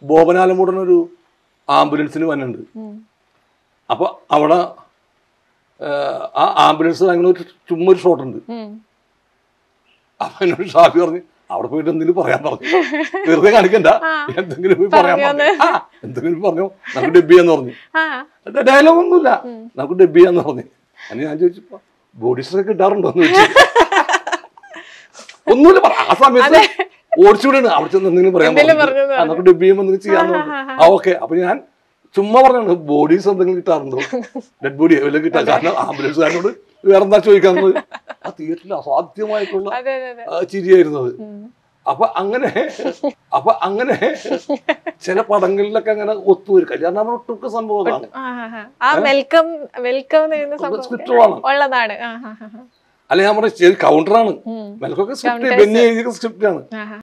ബോബനാലമൂടൻ ഒരു ആംബുലൻസിന് വന്നുണ്ട് ഉം. അപ്പൊ അവിടെ ആ, ആ ആംബുലൻസ് അങ്ങനെ ഒരു ചുമ്മാ ഒരു ഷോട്ട് ഉണ്ട് ഉം. അപ്പൊ എന്നോട് ഷാഫി പറഞ്ഞു അവിടെ പോയിട്ട് എന്തെങ്കിലും പറയാൻ പറഞ്ഞു വെറുതെ കാണിക്കണ്ട എന്തെങ്കിലും പോയി പറയാൻ പറഞ്ഞോന്ന്. പറഞ്ഞു ആ എന്തെങ്കിലും പറഞ്ഞു നമുക്ക് ഡബ് ചെയ്യാന്ന് പറഞ്ഞു ആ ഡയലോഗ് ഒന്നുമില്ല നമുക്ക് ഡബ് ചെയ്യാന്ന് പറഞ്ഞു അതിന് ഞാൻ ചോദിച്ചപ്പോ ബോഡി സ്ട്രൈക്ക് കിട്ടാറുണ്ടോ എന്ന് ചോദിച്ചു ഒന്നുമില്ല പറ ആ സമയത്ത് ഓടിച്ചുവിടാണ് അവിടെ ചെന്ന് എന്തെങ്കിലും പറയാൻ എന്തെങ്കിലും പറഞ്ഞു. പറഞ്ഞെന്ന് ആ, നമുക്ക് ഡബ് ചെയ്യുമ്പോൾ എന്തെങ്കിലും ചെയ്യാന്ന് പറഞ്ഞു ആ ഓക്കെ അപ്പൊ ഞാൻ ചുമ്മാ പറഞ്ഞാണ് ബോഡീസ് എന്തെങ്കിലും കിട്ടാറുണ്ടോ ഡെഡ് ബോഡി വല്ലതും കിട്ടാൻ കാരണം ആംബുലൻസുകാരനോട് വേറെ എന്താ ചോദിക്കാന്നത് ആ തിയേറ്ററിൽ അസാധ്യമായിട്ടുള്ള അതെ അതെ അതെ ആ, ചിരിയായിരുന്നത് ഉം. അപ്പൊ അങ്ങനെ അപ്പൊ അങ്ങനെ ചില പടങ്ങളിലൊക്കെ അങ്ങനെ ഒത്തുവരും കല്യാണം ഒട്ടുക്ക് സംഭവം അതാണ് ആ, ആ, ആ. ആ വെൽക്കം വെൽക്കം എന്ന് എഴുതുന്ന സംഭവം സ്ക്രിപ്റ്റുകളാണ് ഉള്ളതാണ് ആ, ആ, ആ, ആ. അല്ല ഞാൻ പറഞ്ഞ കൗണ്ടറാണ് ഉം. മെൽക്കൊക്കെ സ്ക്രിപ്റ്റ് Counters. ബെന്നി എഴുതിയ സ്ക്രിപ്റ്റാണ് ആ, ആ.